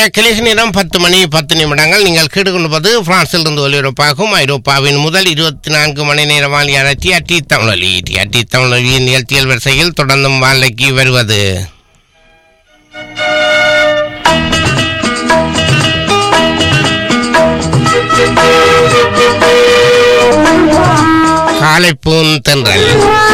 கிழக்கு நேரம் பத்து மணி பத்து நிமிடங்கள் நீங்கள் கேட்டுக்கொள்வது பிரான்சிலிருந்து ஒலிபரப்பாகும் ஐரோப்பாவின் முதல் இருபத்தி நான்கு மணி நேர வாலியான டிஆர்டி தமிழொலி டிஆர்டி தமிழொலியின் நிகழ்ச்சியல் வரிசையில் தொடர்ந்தும் வாழைக்கு வருவது காலைப்பூன் தென்றல்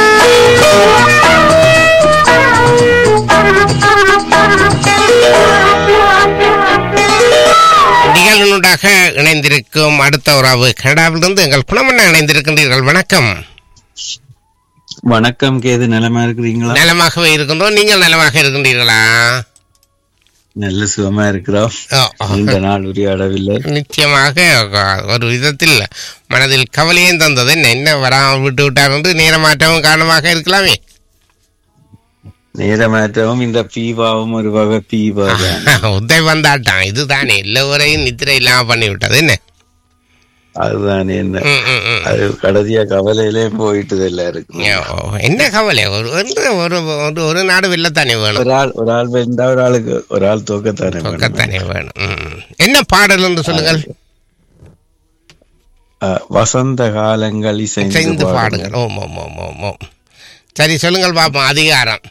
நிகழ்வுடாக இணைந்திருக்கும் அடுத்த உறவு கனடாவிலிருந்து எங்கள் குணமண்ண இணைந்திருக்கின்றீர்கள் வணக்கம் வணக்கம் கேது நலமா இருக்கிறீங்களா நலமாகவே இருக்கின்றோம் நீங்கள் நலமாக இருக்கின்றீர்களா நல்ல சுகமா இருக்கிறோம் ஓ, ஓ. இந்த நாள் உரையாடவில்லை நிச்சயமாக ஒரு விதத்தில் மனதில் கவலையும் தந்தது என்ன என்ன வராமல் விட்டு விட்டார் என்று நேரமாற்றமும் காரணமாக இருக்கலாமே நேரமாற்றவும் இந்த பீவாவும் ஒரு வகை பீவா தான் உத்தை வந்தாட்டான் இதுதானே எல்லோரையும் நித்திரை இல்லாம பண்ணி விட்டது என்ன அதுதான் என்ன ம், ம், ம். அது கடைசியா கவலையிலே போயிட்டுது எல்லாருக்கும் ஓ, என்ன கவலை ஒரு ஒரு ஒரு ஒரு- ஒரு நாடு வெள்ளத்தானே வேணும் ஒரு ஆள் ஒரு ஆள் வென்றா ஒரு ஆளுக்கு ஒரு ஆள் தோக்கத்தானே வேணும். பக்கத்தானே வேணும் ம். என்ன பாடல் என்று சொல்லுங்கள் அஹ், வசந்த காலங்கள் இசைந்து செய்து பாடுங்கள். பாடுங்கள் ஓம் ஓம் ஓம் ஓம் ஓம் சரி சொல்லுங்கள் பாப்போம் அதிகாரம்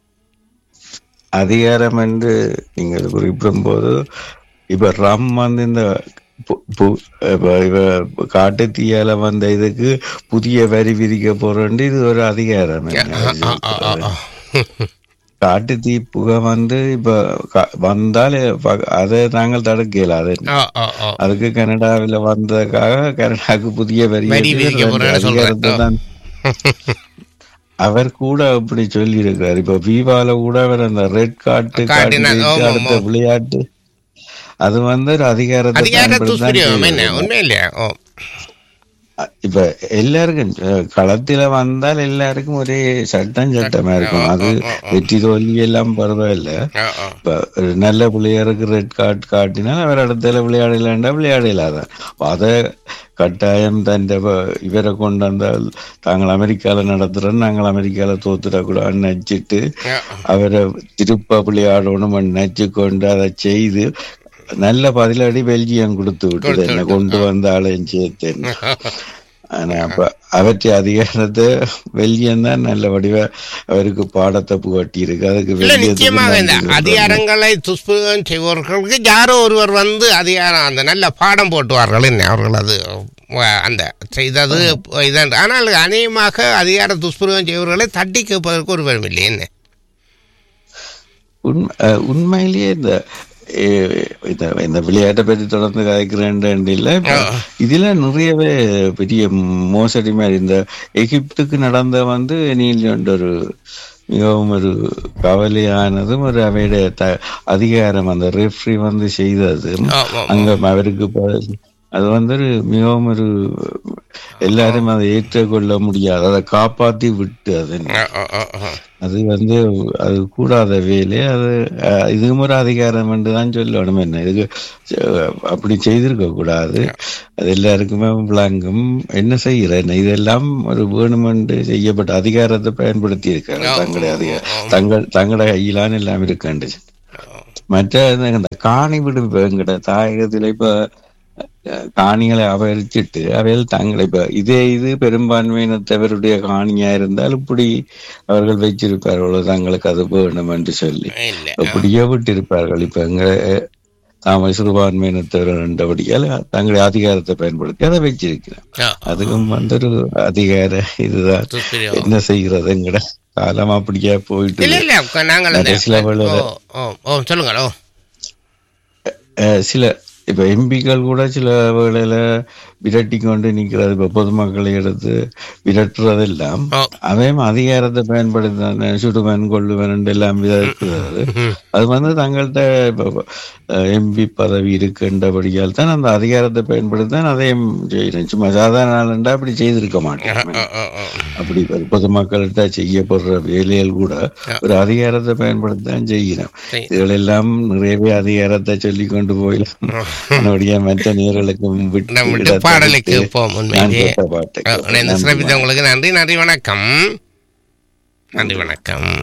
அதிகாரம் என்று நீங்கள் குறிப்பிடும் போது இப்ப ரம் வந்து இந்த பு- பு- இப்ப இவ காட்டு தீயால வந்த இதுக்கு புதிய வரி விதிக்க போறோண்டு இது ஒரு அதிகாரம் ஆ, ஆ, ஆ, ஆ, ஆ. காட்டு தீ புகை வந்து இப்ப க- வந்தால் ப- அதை நாங்கள் தடுக்கல அது ஆ, ஆ, ஆ. அதுக்கு கனடாவில் வந்ததுக்காக கனடாவுக்கு புதிய வரி வரி விதிக்க விதிக்க ரெண்டு போறேன்னு சொல்றேன். அதிகாரத்தை தான் அவர் கூட அப்படி சொல்லி இருக்கிறார் இப்ப விவால கூட அவர் அந்த ரெட் காட்டு காட்டினா, காட்டு ஆமா, அடுத்த ஆமா. விளையாட்டு அது வந்து ஒரு அதிகாரத்தை அதிகார பயன்படுத்தி தான் துஷ்பிரயோகம் என்ன செய்யுது. உண்மை இல்லையா ஓ இப்ப எல்லாருக்கும் அஹ், களத்துல வந்தால் எல்லாருக்கும் ஒரே சட்டம் சட்டமா இருக்கும் அது ஆ, ஆ, ஆ. வெற்றி தோல்வி எல்லாம் பரவாயில்ல ஆ, ஆ. இப்ப ஒரு நல்ல பிள்ளையருக்கு ரெட் கார்டு காட்டினால் அவர் இடத்துல விளையாடலாண்டா விளையாடலாதான் அதை கட்டாயம் தன் இவரை கொண்டு வந்தால் தாங்கள் அமெரிக்கால நடத்துறோம் நாங்கள் அமெரிக்கால தோத்துடக்கூடாதுன்னு நினைச்சிட்டு ஆ, அவரை திருப்ப விளையாடணும் நினைச்சு கொண்டு அதை செய்து நல்ல பதிலடி பெல்ஜியம் கொடுத்து விட்டது என்ன கொண்டு வந்த ஆளையும் சேர்த்து ஆனா அப்ப அவற்றை அதிகாரத்தை பெல்ஜியம் தான் நல்ல வடிவ அவருக்கு பாடத்தை புகட்டி இருக்கு அதுக்கு இல்ல நிச்சயமாக இந்த பெல்ஜியத்துக்கு நன்றி அதிகாரங்களை துஷ்பிரயோகம் செய்பவர்களுக்கு யாரோ ஒருவர் வந்து அதிகாரம் அந்த நல்ல பாடம் போட்டுவார்கள் என்ன அவர்கள் அது அஹ், அந்த செய்தது இதான் ஆனால் அநேகமாக அதிகார துஷ்பிரயோகம் செய்பவர்களை தட்டி கேட்பதற்கு ஒருவரும் இல்லை என்ன உண்மை அஹ் உண்மையிலேயே இந்த அஹ் இந்த இந்த விளையாட்டை பற்றி தொடர்ந்து கதைக்கிறேன் இல்லை இப்ப இதுல நிறையவே பெரிய மோசடி மாதிரி இந்த எகிப்துக்கு நடந்த வந்து நீல் ஒரு மிகவும் ஒரு கவலையானதும் ஒரு அவையுடைய த அதிகாரம் அந்த ரெஃப்ரி வந்து செய்தது ஆமா, அங்க அவருக்கு ப- அது வந்து ஒரு மிகவும் ஒரு எல்லாரும் அதை ஏற்றுக்கொள்ள முடியாது அதை காப்பாத்தி விட்டு அது ஆ, ஆ, ஆ, ஆ. அது வந்து அது கூடாத வேலை அது அஹ், இதுவும் ஒரு அதிகாரம் என்று தான் சொல்லணும் என்ன இதுக்கு அஹ், அப்படி செய்திருக்க கூடாது அது எல்லாருக்குமே விளங்கும் என்ன செய்கிற என்ன இதெல்லாம் ஒரு வேணுமென்று செய்யப்பட்ட அதிகாரத்தை பயன்படுத்தி இருக்காங்க தங்களுடைய அதிகாரம் தங்கள் தங்களோட கையிலான எல்லாம் இருக்காண்டு மற்ற இந்த- இந்த காணி விடு இப்ப எங்கட தாயகத்துல இப்ப அஹ், காணிகளை அபகரிச்சிட்டு அவைகள் தங்களை இப்ப இதே இது பெரும்பான்மையினத்தவருடைய காணியா இருந்தால் இப்படி அவர்கள் வச்சிருப்பார்கள் தங்களுக்கு அது வேணும் என்று சொல்லி இல்ல அப்படியே விட்டிருப்பார்கள் இப்ப எங்க தாமரை சிறுபான்மையினத்தவர் என்றபடியால் தங்களுடைய அதிகாரத்தை பயன்படுத்தி அதை வச்சிருக்கிறேன் ஆ, அதுக்கும் வந்து ஒரு அதிகார இதுதான் துஷ்பிரயோகம் என்ன செய்கிறது எங்கட காலம் அப்படியே போயிட்டு இல்ல இல்ல நாங்கள் அந்த- கடைசியில வேலை- ஓ ஓ ஓ சொல்லுங்கள் ஓ அஹ் சில இப்ப எம்பிக்கள் கூட சில வேளையில விரட்டி கொண்டு நிக்கிறது இப்ப பொதுமக்களை எடுத்து விரட்டுறதெல்லாம் ஓ அவன் அதிகாரத்தை பயன்படுத்த சுடுவன் கொள்ளுவன் எல்லாம் விதம் இருக்கிறது ம். அது வந்து தங்கள்கிட்ட இப்ப எம்பி பதவி இருக்குன்றபடியால் தான் அந்த அதிகாரத்தை பயன்படுத்தி தான் அதையும் செய்யணும் சும்மா சாதாரண ஆளுண்டா அப்படி செய்திருக்க மாட்டேன் ஆ, ஆ, ஆ. அப்படி ஒரு பொதுமக்கள்கிட்ட செய்யப்படுற வேலைகள் கூட ஒரு அதிகாரத்தை பயன்படுத்தி தான் செய்யணும் சரி. இதுகளெல்லாம் நிறையவே அதிகாரத்தை சொல்லி கொண்டு போயிடலாம் என்னுடைய மற்ற நேர்களுக்கும் விட்டு நம்ம விட்டு இடத்தை பாடலுக்கு விட்டு போம் நான் உண்மையிலேயே கேட்ட பாட்டை ஆ, இணைந்து சிறப்பித்த உங்களுக்கு நன்றி நன்றி வணக்கம் நன்றி வணக்கம்